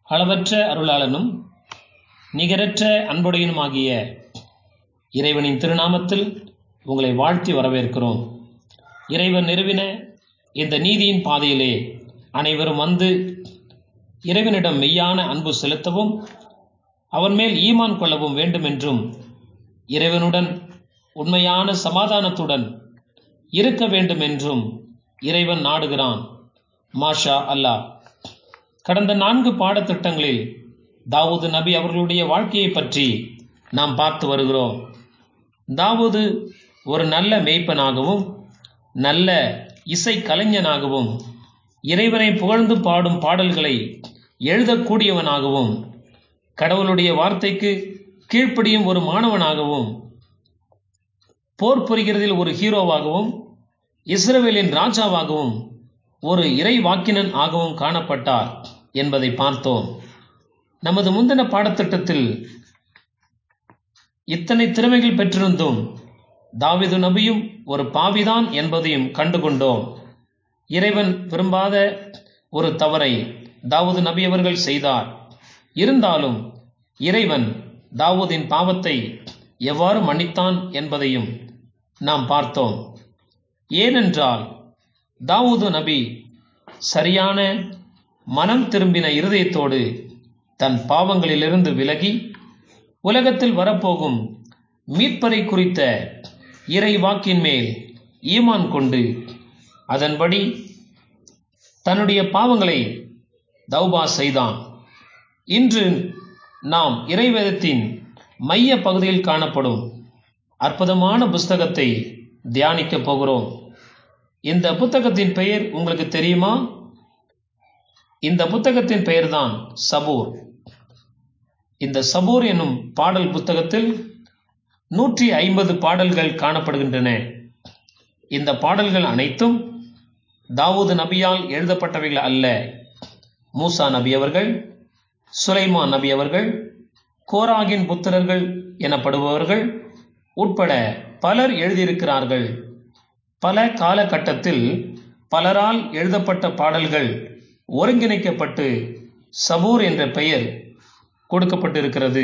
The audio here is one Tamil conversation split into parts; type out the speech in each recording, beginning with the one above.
அளவற்ற அருளாளனும் நிகரற்ற அன்புடையனுமாகிய இறைவனின் திருநாமத்தில் உங்களை வாழ்த்தி வரவேற்கிறோம் இறைவன் நிறுவின இந்த நீதியின் பாதையிலே அனைவரும் வந்து இறைவனிடம் மெய்யான அன்பு செலுத்தவும் அவன் மேல் ஈமான் கொள்ளவும் வேண்டும் என்றும் இறைவனுடன் உண்மையான சமாதானத்துடன் இருக்க வேண்டும் என்றும் இறைவன் நாடுகிறான் மாஷா அல்லாஹ் கடந்த நான்கு பாடத்திட்டங்களில் தாவூது நபி அவர்களுடைய வாழ்க்கையை பற்றி நாம் பார்த்து வருகிறோம் தாவூது ஒரு நல்ல மேய்ப்பனாகவும் நல்ல இசை கலைஞனாகவும் இறைவனை புகழ்ந்து பாடும் பாடல்களை எழுதக்கூடியவனாகவும் கடவுளுடைய வார்த்தைக்கு கீழ்ப்படியும் ஒரு மாணவனாகவும் போர் புரிகிறதில் ஒரு ஹீரோவாகவும் இஸ்ரவேலின் ராஜாவாகவும் ஒரு இறை வாக்கினன் ஆகவும் காணப்பட்டார் என்பதை பார்த்தோம் நமது முந்தின பாடத்திட்டத்தில் இத்தனை திறமைகள் பெற்றிருந்தும் தாவிது நபியும் ஒரு பாவிதான் என்பதையும் கண்டுகொண்டோம் இறைவன் விரும்பாத ஒரு தவறை தாவூது நபி அவர்கள் செய்தார் இருந்தாலும் இறைவன் தாவூதின் பாவத்தை எவ்வாறு மன்னித்தான் என்பதையும் நாம் பார்த்தோம் ஏனென்றால் தாவூது நபி சரியான மனம் திரும்பின இருதயத்தோடு தன் பாவங்களிலிருந்து விலகி உலகத்தில் வரப்போகும் மீட்பரை குறித்த இறை வாக்கின் மேல் ஈமான் கொண்டு அதன்படி தன்னுடைய பாவங்களை தௌபா செய்தான் இன்று நாம் இறைவேதத்தின் மைய பகுதியில் காணப்படும் அற்புதமான புஸ்தகத்தை தியானிக்க போகிறோம் இந்த புத்தகத்தின் பெயர் உங்களுக்கு தெரியுமா இந்த புத்தகத்தின் பெயர்தான் சபூர் இந்த சபூர் என்னும் பாடல் புத்தகத்தில் நூற்றி ஐம்பது பாடல்கள் காணப்படுகின்றன இந்த பாடல்கள் அனைத்தும் தாவூது நபியால் எழுதப்பட்டவைகள் அல்ல மூசா நபி அவர்கள் சுலைமான் நபி அவர்கள் கோராகின் புத்திரர்கள் எனப்படுபவர்கள் உட்பட பலர் எழுதியிருக்கிறார்கள் பல காலகட்டத்தில் பலரால் எழுதப்பட்ட பாடல்கள் ஒருங்கிணைக்கப்பட்டு சபூர் என்ற பெயர் கொடுக்கப்பட்டிருக்கிறது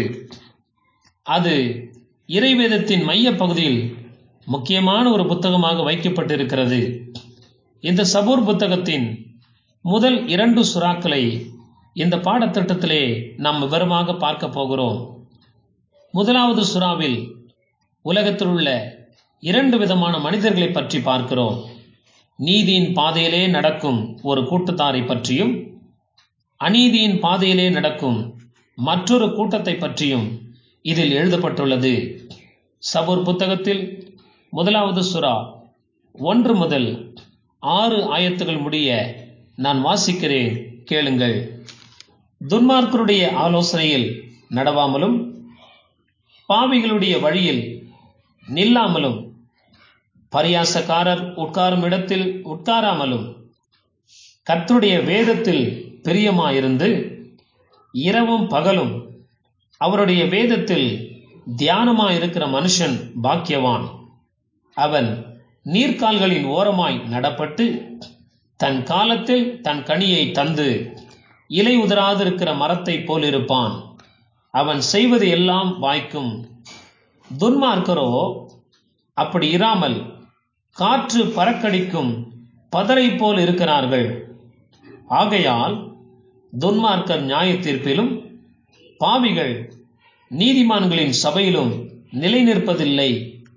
அது இறைவேதத்தின் மைய பகுதியில் முக்கியமான ஒரு புத்தகமாக வைக்கப்பட்டிருக்கிறது இந்த சபூர் புத்தகத்தின் முதல் இரண்டு சுறாக்களை இந்த பாடத்திட்டத்திலே நாம் விவரமாக பார்க்க போகிறோம் முதலாவது சுறாவில் உலகத்தில் உள்ள இரண்டு விதமான மனிதர்களை பற்றி பார்க்கிறோம் நீதியின் பாதையிலே நடக்கும் ஒரு கூட்டத்தாரை பற்றியும் அநீதியின் பாதையிலே நடக்கும் மற்றொரு கூட்டத்தை பற்றியும் இதில் எழுதப்பட்டுள்ளது சபூர் புத்தகத்தில் முதலாவது சுறா ஒன்று முதல் ஆறு ஆயத்துகள் முடிய நான் வாசிக்கிறேன் கேளுங்கள் துன்மார்க்கருடைய ஆலோசனையில் நடவாமலும் பாவிகளுடைய வழியில் நில்லாமலும் பரியாசக்காரர் உட்காரும் இடத்தில் உட்காராமலும் கர்த்தருடைய வேதத்தில் பிரியமாயிருந்து இரவும் பகலும் அவருடைய வேதத்தில் தியானமாயிருக்கிற மனுஷன் பாக்கியவான் அவன் நீர்க்கால்களின் ஓரமாய் நடப்பட்டு தன் காலத்தில் தன் கனியை தந்து இலை உதராதிருக்கிற மரத்தை போல் இருப்பான் அவன் செய்வது எல்லாம் வாய்க்கும் துன்மார்க்கரோ அப்படி இராமல் காற்று பறக்கடிக்கும் பதரை போல் இருக்கிறார்கள் ஆகையால் துன்மார்க்கர் நியாய தீர்ப்பிலும் பாவிகள் நீதிமான்களின் சபையிலும் நிலை நிற்பதில்லை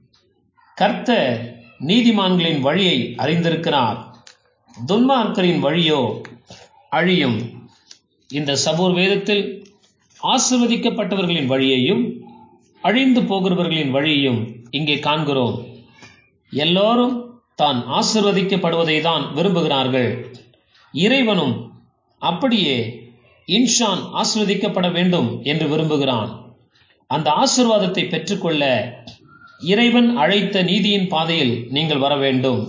கர்த்தர் நீதிமான்களின் வழியை அறிந்திருக்கிறார் துன்மார்க்கரின் வழியோ அழியும் இந்த சபூர் வேதத்தில் ஆசிர்வதிக்கப்பட்டவர்களின் வழியையும் அழிந்து போகிறவர்களின் வழியையும் இங்கே காண்கிறோம் எல்லோரும் தான் ஆசிர்வதிக்கப்படுவதை தான் விரும்புகிறார்கள் இறைவனும் அப்படியே இன்ஷான் ஆசிர்வதிக்கப்பட வேண்டும் என்று விரும்புகிறான் அந்த ஆசிர்வாதத்தை பெற்றுக்கொள்ள இறைவன் அழைத்த நீதியின் பாதையில் நீங்கள் வர வேண்டும்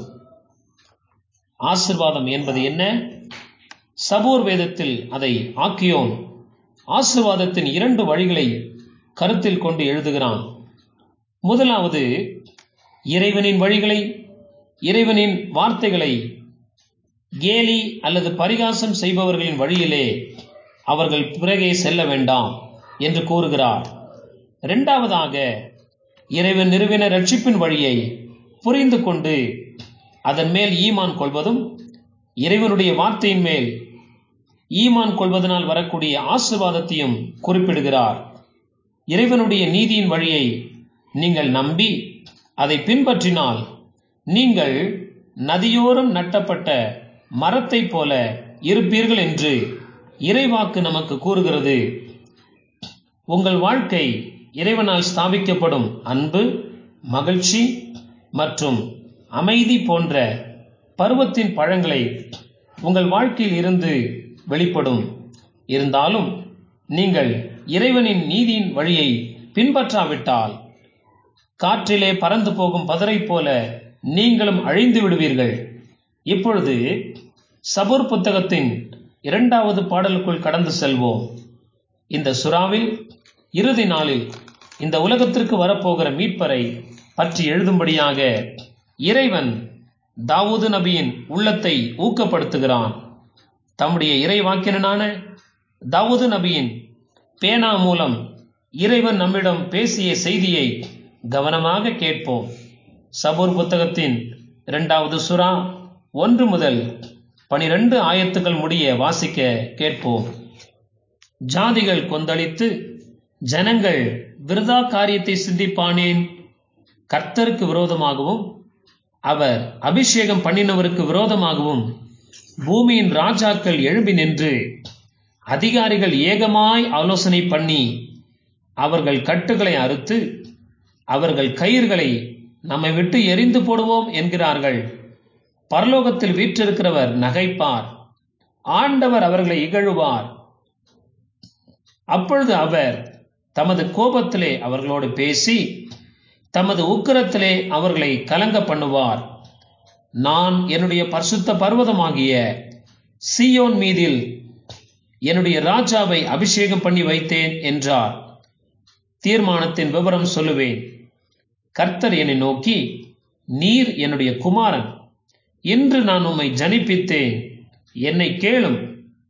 ஆசிர்வாதம் என்பது என்ன சபூர் வேதத்தில் அதை ஆக்கியோன் ஆசிர்வாதத்தின் இரண்டு வழிகளை கருத்தில் கொண்டு எழுதுகிறான் முதலாவது இறைவனின் வழிகளை இறைவனின் வார்த்தைகளை கேலி அல்லது பரிகாசம் செய்பவர்களின் வழியிலே அவர்கள் பிறகே செல்ல வேண்டாம் என்று கூறுகிறார் இரண்டாவதாக இறைவன் நிறுவின ரட்சிப்பின் வழியை புரிந்து கொண்டு அதன் மேல் ஈமான் கொள்வதும் இறைவனுடைய வார்த்தையின் மேல் ஈமான் கொள்வதனால் வரக்கூடிய ஆசிர்வாதத்தையும் குறிப்பிடுகிறார் இறைவனுடைய நீதியின் வழியை நீங்கள் நம்பி அதை பின்பற்றினால் நீங்கள் நதியோரம் நட்டப்பட்ட மரத்தைப் போல இருப்பீர்கள் என்று இறைவாக்கு நமக்கு கூறுகிறது உங்கள் வாழ்க்கை இறைவனால் ஸ்தாபிக்கப்படும் அன்பு மகிழ்ச்சி மற்றும் அமைதி போன்ற பருவத்தின் பழங்களை உங்கள் வாழ்க்கையில் இருந்து வெளிப்படும் இருந்தாலும் நீங்கள் இறைவனின் நீதியின் வழியை பின்பற்றாவிட்டால் காற்றிலே பறந்து போகும் பதரை போல நீங்களும் அழிந்து விடுவீர்கள் இப்பொழுது சபூர் புத்தகத்தின் இரண்டாவது பாடலுக்குள் கடந்து செல்வோம் இந்த சுறாவில் இறுதி நாளில் இந்த உலகத்திற்கு வரப்போகிற மீட்பரை பற்றி எழுதும்படியாக இறைவன் தாவூது நபியின் உள்ளத்தை ஊக்கப்படுத்துகிறான் தம்முடைய இறைவாக்கினனான தாவூது நபியின் பேனா மூலம் இறைவன் நம்மிடம் பேசிய செய்தியை கவனமாக கேட்போம் சபூர் புத்தகத்தின் இரண்டாவது சுறா ஒன்று முதல் பனிரெண்டு ஆயத்துக்கள் முடிய வாசிக்க கேட்போம் ஜாதிகள் கொந்தளித்து ஜனங்கள் விருதா காரியத்தை சிந்திப்பானேன் கர்த்தருக்கு விரோதமாகவும் அவர் அபிஷேகம் பண்ணினவருக்கு விரோதமாகவும் பூமியின் ராஜாக்கள் எழும்பி நின்று அதிகாரிகள் ஏகமாய் ஆலோசனை பண்ணி அவர்கள் கட்டுகளை அறுத்து அவர்கள் கயிர்களை நம்மை விட்டு எரிந்து போடுவோம் என்கிறார்கள் பரலோகத்தில் வீற்றிருக்கிறவர் நகைப்பார் ஆண்டவர் அவர்களை இகழுவார் அப்பொழுது அவர் தமது கோபத்திலே அவர்களோடு பேசி தமது உக்கிரத்திலே அவர்களை கலங்க பண்ணுவார் நான் என்னுடைய பரிசுத்த பர்வதமாகிய சியோன் மீதில் என்னுடைய ராஜாவை அபிஷேகம் பண்ணி வைத்தேன் என்றார் தீர்மானத்தின் விவரம் சொல்லுவேன் கர்த்தர் என்னை நோக்கி நீர் என்னுடைய குமாரன் இன்று நான் உம்மை ஜனிப்பித்தேன் என்னை கேளும்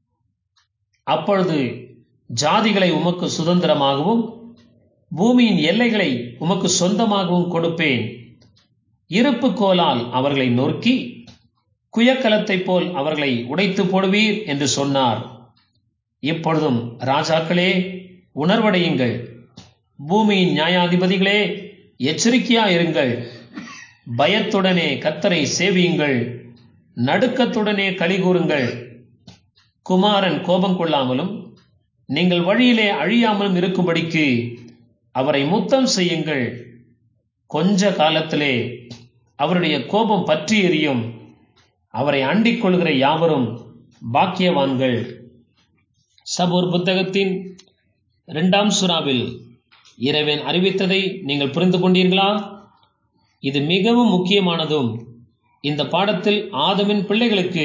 அப்பொழுது ஜாதிகளை உமக்கு சுதந்திரமாகவும் பூமியின் எல்லைகளை உமக்கு சொந்தமாகவும் கொடுப்பேன் இருப்பு கோலால் அவர்களை நொறுக்கி குயக்கலத்தைப் போல் அவர்களை உடைத்து போடுவீர் என்று சொன்னார் இப்பொழுதும் ராஜாக்களே உணர்வடையுங்கள் பூமியின் நியாயாதிபதிகளே எச்சரிக்கையாயிருங்கள் பயத்துடனே கத்தரை சேவியுங்கள் நடுக்கத்துடனே கலிகூறுங்கள் குமாரன் கோபம் கொள்ளாமலும் நீங்கள் வழியிலே அழியாமலும் இருக்கும்படிக்கு அவரை முத்தம் செய்யுங்கள் கொஞ்ச காலத்திலே அவருடைய கோபம் பற்றி எரியும் அவரை அண்டிக் கொள்கிற யாவரும் பாக்கியவான்கள் சபூர் புத்தகத்தின் இரண்டாம் சுறாவில் இறைவன் அறிவித்ததை நீங்கள் புரிந்து கொண்டீர்களா இது மிகவும் முக்கியமானதும் இந்த பாடத்தில் ஆதமின் பிள்ளைகளுக்கு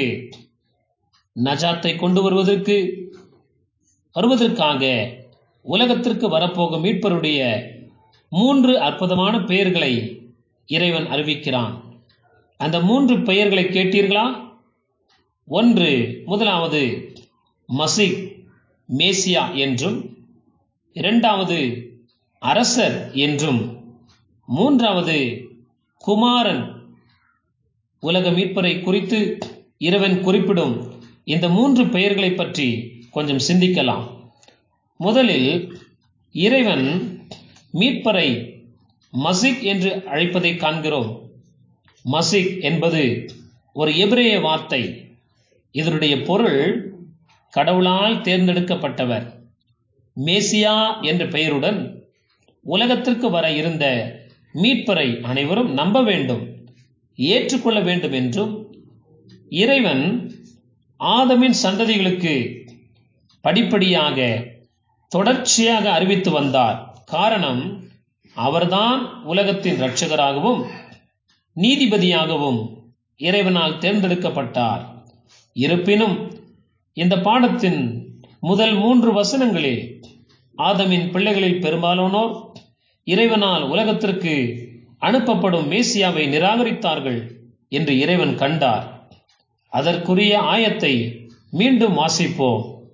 நஜாத்தை கொண்டு வருவதற்கு வருவதற்காக உலகத்திற்கு வரப்போகும் மீட்பருடைய மூன்று அற்புதமான பெயர்களை இறைவன் அறிவிக்கிறான் அந்த மூன்று பெயர்களை கேட்டீர்களா ஒன்று முதலாவது மசிக் மேசியா என்றும் இரண்டாவது அரசர் என்றும் மூன்றாவது குமாரன் உலக மீட்பரை குறித்து இறைவன் குறிப்பிடும் இந்த மூன்று பெயர்களை பற்றி கொஞ்சம் சிந்திக்கலாம் முதலில் இறைவன் மீட்பரை மசிக் என்று அழைப்பதை காண்கிறோம் மசிக் என்பது ஒரு எபிரேய வார்த்தை இதனுடைய பொருள் கடவுளால் தேர்ந்தெடுக்கப்பட்டவர் மேசியா என்ற பெயருடன் உலகத்திற்கு வர இருந்த மீட்பரை அனைவரும் நம்ப வேண்டும் ஏற்றுக்கொள்ள வேண்டும் என்றும் இறைவன் ஆதமின் சந்ததிகளுக்கு படிப்படியாக தொடர்ச்சியாக அறிவித்து வந்தார் காரணம் அவர்தான் உலகத்தின் இரட்சகராகவும் நீதிபதியாகவும் இறைவனால் தேர்ந்தெடுக்கப்பட்டார் இருப்பினும் இந்த பாடத்தின் முதல் மூன்று வசனங்களில் ஆதமின் பிள்ளைகளில் பெரும்பாலானோர் இறைவனால் உலகத்திற்கு அனுப்பப்படும் மேசியாவை நிராகரித்தார்கள் என்று இறைவன் கண்டார் அதற்குரிய ஆயத்தை மீண்டும் வாசிப்போம்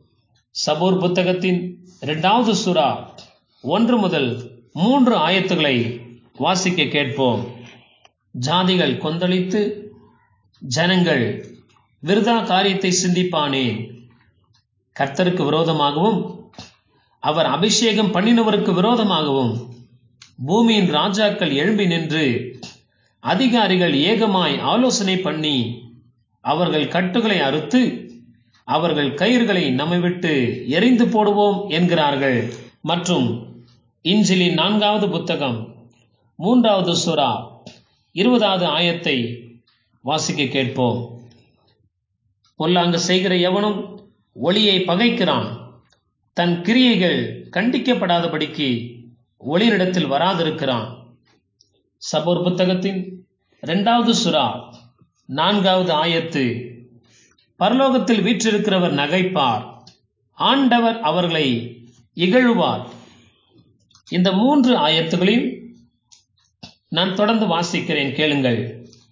சபூர் புத்தகத்தின் இரண்டாவது சுறா ஒன்று முதல் மூன்று ஆயத்துகளை வாசிக்க கேட்போம் ஜாதிகள் கொந்தளித்து ஜனங்கள் விருதா காரியத்தை சிந்திப்பானேன் கர்த்தருக்கு விரோதமாகவும் அவர் அபிஷேகம் பண்ணினவருக்கு விரோதமாகவும் பூமியின் ராஜாக்கள் எழும்பி நின்று அதிகாரிகள் ஏகமாய் ஆலோசனை பண்ணி அவர்கள் கட்டுகளை அறுத்து அவர்கள் கயிறுகளை நம்மை விட்டு எரிந்து போடுவோம் என்கிறார்கள் மற்றும் இஞ்சிலின் நான்காவது புத்தகம் மூன்றாவது சுறா இருபதாவது ஆயத்தை வாசிக்க கேட்போம் பொல்லாங்கு செய்கிற எவனும் ஒளியை பகைக்கிறான் தன் கிரியைகள் கண்டிக்கப்படாதபடிக்கு ஒளியிடத்தில் வராதிருக்கிறான் சபோர் புத்தகத்தின் இரண்டாவது சுறா நான்காவது ஆயத்து பரலோகத்தில் வீற்றிருக்கிறவர் நகைப்பார் ஆண்டவர் அவர்களை இகழுவார் இந்த மூன்று ஆயத்துகளையும் நான் தொடர்ந்து வாசிக்கிறேன் கேளுங்கள்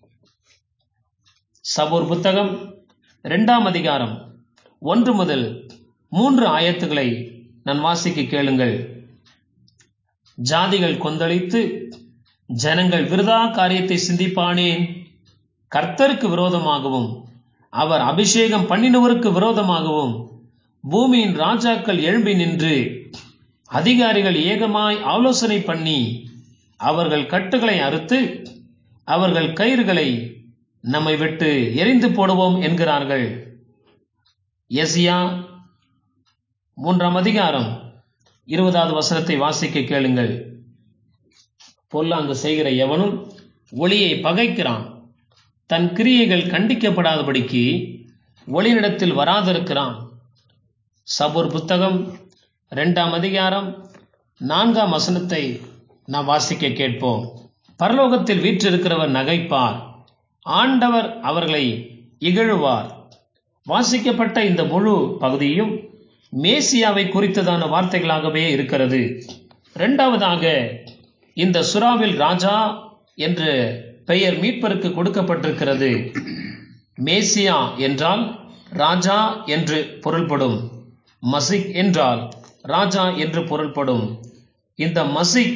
சபூர் புத்தகம் இரண்டாம் அதிகாரம் ஒன்று முதல் மூன்று ஆயத்துகளை நான் வாசிக்க கேளுங்கள் ஜாதிகள் கொந்தளித்து ஜனங்கள் விருதா காரியத்தை சிந்திப்பானேன் கர்த்தருக்கு விரோதமாகவும் அவர் அபிஷேகம் பண்ணினவருக்கு விரோதமாகவும் பூமியின் ராஜாக்கள் எழும்பி நின்று அதிகாரிகள் ஏகமாய் ஆலோசனை பண்ணி அவர்கள் கட்டுகளை அறுத்து அவர்கள் கயிறுகளை நம்மை விட்டு எரிந்து போடுவோம் என்கிறார்கள் எசியா மூன்றாம் அதிகாரம் இருபதாவது வசனத்தை வாசிக்க கேளுங்கள் பொல்லாங்கு செய்கிற எவனும் ஒளியை பகைக்கிறான் தன் கிரியைகள் கண்டிக்கப்படாதபடிக்கு ஒளியிடத்தில் வராதிருக்கிறான் சபூர் புத்தகம் இரண்டாம் அதிகாரம் நான்காம் வசனத்தை நாம் வாசிக்க கேட்போம் பரலோகத்தில் வீற்றிருக்கிறவர் நகைப்பார் ஆண்டவர் அவர்களை இகழுவார் வாசிக்கப்பட்ட இந்த முழு பகுதியும் மேசியாவை குறித்ததான வார்த்தைகளாகவே இருக்கிறது இரண்டாவதாக இந்த சுறாவில் ராஜா என்ற பெயர் மீட்பருக்கு கொடுக்கப்பட்டிருக்கிறது மேசியா என்றால் ராஜா என்று பொருள்படும் மசிக் என்றால் ராஜா என்று பொருள்படும் இந்த மசிக்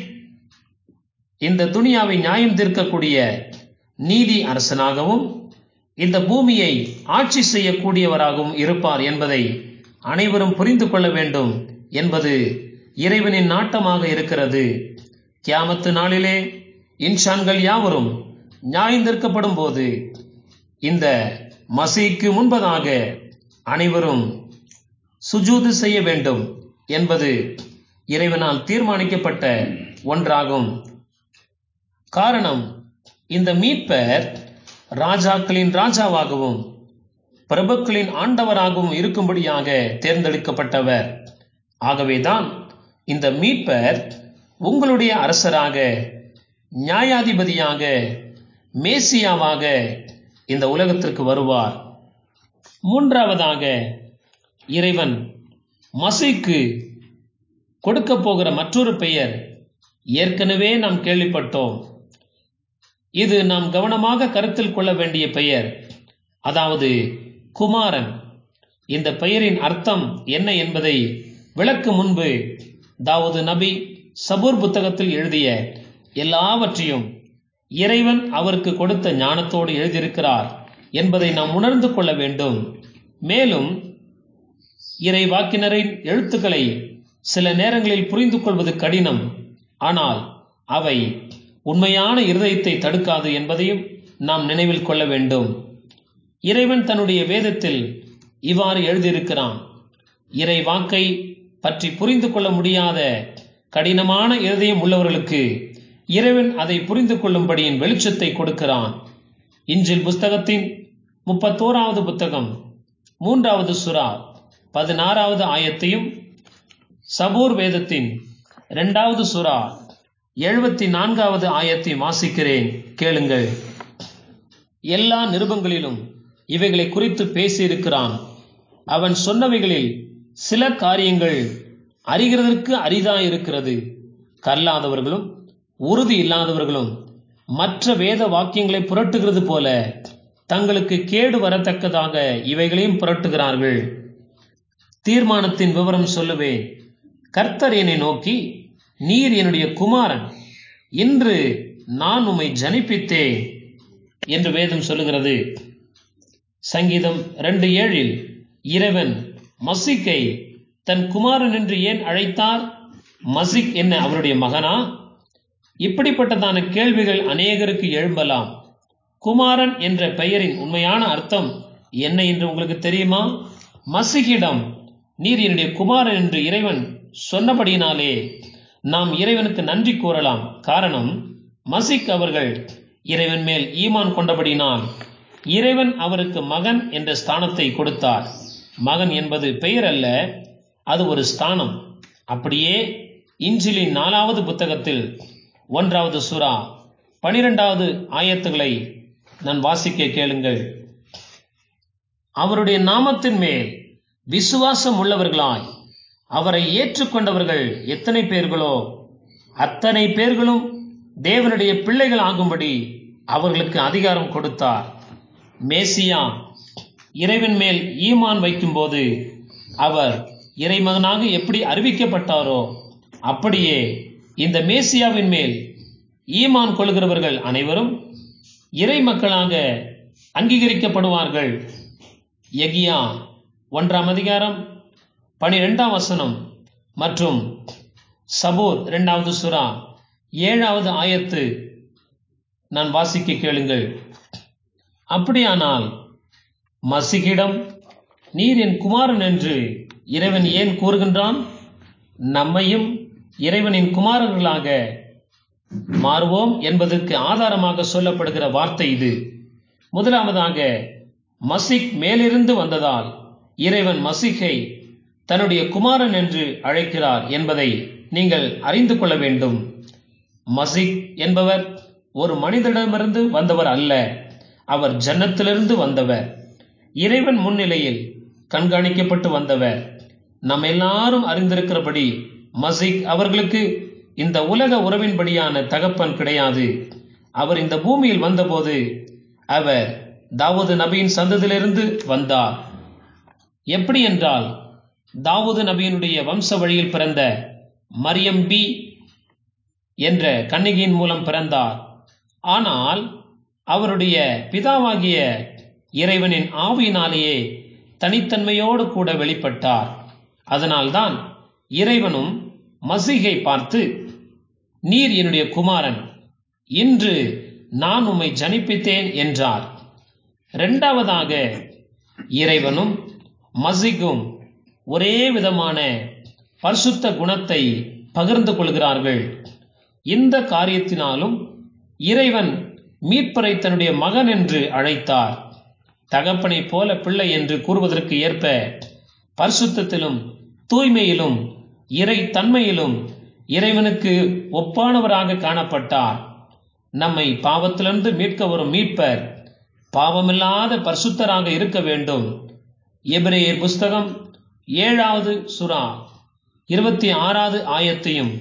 இந்த துனியாவை நியாயம் தீர்க்கக்கூடிய நீதி அரசனாகவும் இந்த பூமியை ஆட்சி செய்யக்கூடியவராகவும் இருப்பார் என்பதை அனைவரும் புரிந்து கொள்ள வேண்டும் என்பது இறைவனின் நாட்டமாக இருக்கிறது கியாமத்து நாளிலே இன்சான்கள் யாவரும் நியாயந்திருக்கப்படும் போது இந்த மசீக்கு முன்பதாக அனைவரும் சுஜூது செய்ய வேண்டும் என்பது இறைவனால் தீர்மானிக்கப்பட்ட ஒன்றாகும் காரணம் இந்த மீட்பர் ராஜாக்களின் ராஜாவாகவும் பிரபுக்களின் ஆண்டவராகவும் இருக்கும்படியாக தேர்ந்தெடுக்கப்பட்டவர் ஆகவேதான் இந்த மீட்பர் உங்களுடைய அரசராக நியாயாதிபதியாக மேசியாவாக இந்த உலகத்திற்கு வருவார் மூன்றாவதாக இறைவன் மசைக்கு கொடுக்க போகிற மற்றொரு பெயர் ஏற்கனவே நாம் கேள்விப்பட்டோம் இது நாம் கவனமாக கருத்தில் கொள்ள வேண்டிய பெயர் அதாவது குமாரன் இந்த பெயரின் அர்த்தம் என்ன என்பதை விளக்கு முன்பு தாவூது நபி சபூர் புத்தகத்தில் எழுதிய எல்லாவற்றையும் இறைவன் அவருக்கு கொடுத்த ஞானத்தோடு எழுதியிருக்கிறார் என்பதை நாம் உணர்ந்து கொள்ள வேண்டும் மேலும் இறை வாக்கினரின் எழுத்துக்களை சில நேரங்களில் புரிந்து கொள்வது கடினம் ஆனால் அவை உண்மையான இருதயத்தை தடுக்காது என்பதையும் நாம் நினைவில் கொள்ள வேண்டும் இறைவன் தன்னுடைய வேதத்தில் இவ்வாறு எழுதியிருக்கிறான் இறை வாக்கை பற்றி புரிந்து கொள்ள முடியாத கடினமான இருதயம் உள்ளவர்களுக்கு இறைவன் அதை புரிந்து கொள்ளும்படியின் வெளிச்சத்தை கொடுக்கிறான் இஞ்சில் புஸ்தகத்தின் முப்பத்தோராவது புத்தகம் மூன்றாவது சுறா பதினாறாவது ஆயத்தையும் சபூர் வேதத்தின் இரண்டாவது சுறா எழுபத்தி நான்காவது ஆயத்தை வாசிக்கிறேன் கேளுங்கள் எல்லா நிருபங்களிலும் இவைகளை குறித்து பேசியிருக்கிறான் அவன் சொன்னவைகளில் சில காரியங்கள் அறிகிறதற்கு அரிதாயிருக்கிறது கல்லாதவர்களும் உறுதி இல்லாதவர்களும் மற்ற வேத வாக்கியங்களை புரட்டுகிறது போல தங்களுக்கு கேடு வரத்தக்கதாக இவைகளையும் புரட்டுகிறார்கள் தீர்மானத்தின் விவரம் சொல்லுவேன் கர்த்தர் என்னை நோக்கி நீர் என்னுடைய குமாரன் இன்று நான் உம்மை ஜனிப்பித்தேன் என்று வேதம் சொல்லுகிறது சங்கீதம் ரெண்டு ஏழில் இறைவன் மசிக்கை தன் குமாரன் என்று ஏன் அழைத்தார் மசிக் என்ன அவருடைய மகனா இப்படிப்பட்டதான கேள்விகள் அநேகருக்கு எழும்பலாம் குமாரன் என்ற பெயரின் உண்மையான அர்த்தம் என்ன என்று உங்களுக்கு தெரியுமா மசிகிடம் நீர் என்னுடைய குமாரன் என்று இறைவன் சொன்னபடியினாலே நாம் இறைவனுக்கு நன்றி கூறலாம் காரணம் மசிக் அவர்கள் இறைவன் மேல் ஈமான் கொண்டபடினால் இறைவன் அவருக்கு மகன் என்ற ஸ்தானத்தை கொடுத்தார் மகன் என்பது பெயர் அல்ல அது ஒரு ஸ்தானம் அப்படியே இஞ்சிலின் நாலாவது புத்தகத்தில் ஒன்றாவது சுறா பனிரெண்டாவது ஆயத்துகளை நான் வாசிக்க கேளுங்கள் அவருடைய நாமத்தின் மேல் விசுவாசம் உள்ளவர்களாய் அவரை ஏற்றுக்கொண்டவர்கள் எத்தனை பேர்களோ அத்தனை பேர்களும் தேவனுடைய பிள்ளைகள் ஆகும்படி அவர்களுக்கு அதிகாரம் கொடுத்தார் மேசியா இறைவன் மேல் ஈமான் வைக்கும்போது அவர் இறைமகனாக எப்படி அறிவிக்கப்பட்டாரோ அப்படியே இந்த மேசியாவின் மேல் ஈமான் கொள்கிறவர்கள் அனைவரும் இறை மக்களாக அங்கீகரிக்கப்படுவார்கள் எகியா ஒன்றாம் அதிகாரம் பனிரெண்டாம் வசனம் மற்றும் சபூர் இரண்டாவது சுறா ஏழாவது ஆயத்து நான் வாசிக்க கேளுங்கள் அப்படியானால் மசிகிடம் நீர் என் குமாரன் என்று இறைவன் ஏன் கூறுகின்றான் நம்மையும் இறைவனின் குமாரர்களாக மாறுவோம் என்பதற்கு ஆதாரமாக சொல்லப்படுகிற வார்த்தை இது முதலாவதாக மசிக் மேலிருந்து வந்ததால் இறைவன் மசிகை தன்னுடைய குமாரன் என்று அழைக்கிறார் என்பதை நீங்கள் அறிந்து கொள்ள வேண்டும் மசிக் என்பவர் ஒரு மனிதனிடமிருந்து வந்தவர் அல்ல அவர் ஜன்னத்திலிருந்து வந்தவர் இறைவன் முன்னிலையில் கண்காணிக்கப்பட்டு வந்தவர் நம்ம எல்லாரும் அறிந்திருக்கிறபடி மசிக் அவர்களுக்கு இந்த உலக உறவின்படியான தகப்பன் கிடையாது அவர் இந்த பூமியில் வந்தபோது அவர் தாவூது நபியின் சந்ததியிலிருந்து வந்தார் எப்படி என்றால் தாவூது நபியினுடைய வம்ச வழியில் பிறந்த மரியம் பி என்ற கன்னிகையின் மூலம் பிறந்தார் ஆனால் அவருடைய பிதாவாகிய இறைவனின் ஆவியினாலேயே தனித்தன்மையோடு கூட வெளிப்பட்டார் அதனால்தான் இறைவனும் மசிகை பார்த்து நீர் என்னுடைய குமாரன் இன்று நான் உம்மை ஜனிப்பித்தேன் என்றார் இரண்டாவதாக இறைவனும் மசிகும் ஒரே விதமான பரிசுத்த குணத்தை பகிர்ந்து கொள்கிறார்கள் இந்த காரியத்தினாலும் இறைவன் மீட்பரை தன்னுடைய மகன் என்று அழைத்தார் தகப்பனைப் போல பிள்ளை என்று கூறுவதற்கு ஏற்ப பரிசுத்தத்திலும் தூய்மையிலும் இறை தன்மையிலும் இறைவனுக்கு ஒப்பானவராக காணப்பட்டார் நம்மை பாவத்திலிருந்து மீட்க வரும் மீட்பர் பாவமில்லாத பரிசுத்தராக இருக்க வேண்டும் எபிரேயர் புஸ்தகம் ஏழாவது சுறா இருபத்தி ஆறாவது ஆயத்தையும்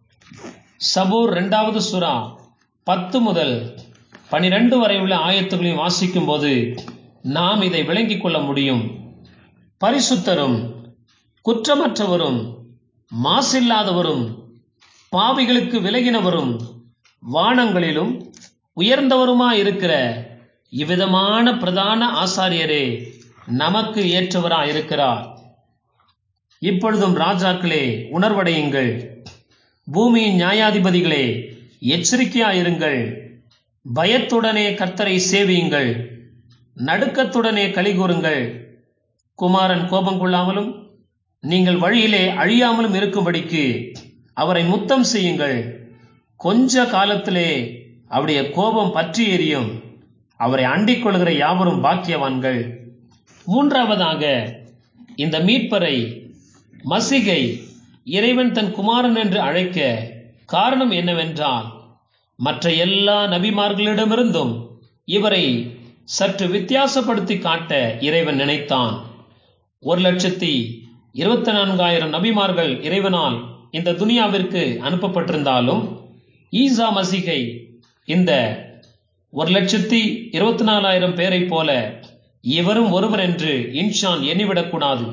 சபூர் இரண்டாவது சுறா பத்து முதல் பனிரெண்டு வரை உள்ள ஆயத்துகளையும் வாசிக்கும் போது நாம் இதை விளங்கிக் கொள்ள முடியும் பரிசுத்தரும் குற்றமற்றவரும் மாசில்லாதவரும் பாவிகளுக்கு விலகினவரும் வானங்களிலும் உயர்ந்தவருமாயிருக்கிற இவ்விதமான பிரதான ஆசாரியரே நமக்கு ஏற்றவராயிருக்கிறார் இப்பொழுதும் ராஜாக்களே உணர்வடையுங்கள் பூமியின் நியாயாதிபதிகளே எச்சரிக்கையாயிருங்கள் பயத்துடனே கர்த்தரை சேவியுங்கள் நடுக்கத்துடனே கலிகூறுங்கள் குமாரன் கோபம் கொள்ளாமலும் நீங்கள் வழியிலே அழியாமலும் இருக்கும்படிக்கு அவரை முத்தம் செய்யுங்கள் கொஞ்ச காலத்திலே அவருடைய கோபம் பற்றி எரியும் அவரை அண்டிக் கொள்கிற யாவரும் பாக்கியவான்கள் மூன்றாவதாக இந்த மீட்பரை மசிகை இறைவன் தன் குமாரன் என்று அழைக்க காரணம் என்னவென்றால் மற்ற எல்லா நபிமார்களிடமிருந்தும் இவரை சற்று வித்தியாசப்படுத்தி காட்ட இறைவன் நினைத்தான் ஒரு லட்சத்தி இருபத்தி நான்காயிரம் நபிமார்கள் இறைவனால் இந்த துனியாவிற்கு அனுப்பப்பட்டிருந்தாலும் ஈசா மசிகை இந்த ஒரு லட்சத்தி இருபத்தி நாலாயிரம் பேரை போல இவரும் ஒருவர் என்று இன்ஷான் எண்ணிவிடக்கூடாது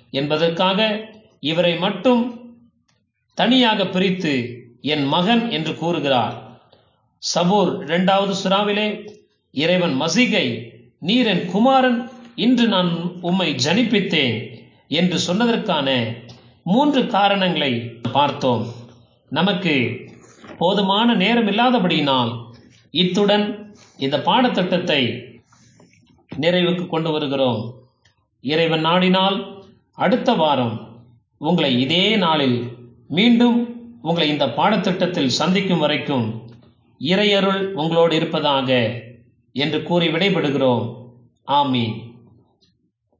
என்பதற்காக இவரை மட்டும் தனியாக பிரித்து என் மகன் என்று கூறுகிறார் சபூர் இரண்டாவது சுறாவிலே இறைவன் மசிகை நீர் என் குமாரன் இன்று நான் உம்மை ஜனிப்பித்தேன் என்று சொன்னதற்கான மூன்று காரணங்களை பார்த்தோம் நமக்கு போதுமான நேரம் இல்லாதபடியினால் இத்துடன் இந்த பாடத்திட்டத்தை நிறைவுக்கு கொண்டு வருகிறோம் இறைவன் நாடினால் அடுத்த வாரம் உங்களை இதே நாளில் மீண்டும் உங்களை இந்த பாடத்திட்டத்தில் சந்திக்கும் வரைக்கும் இறையருள் உங்களோடு இருப்பதாக என்று கூறி விடைபெறுகிறோம் ஆமீன்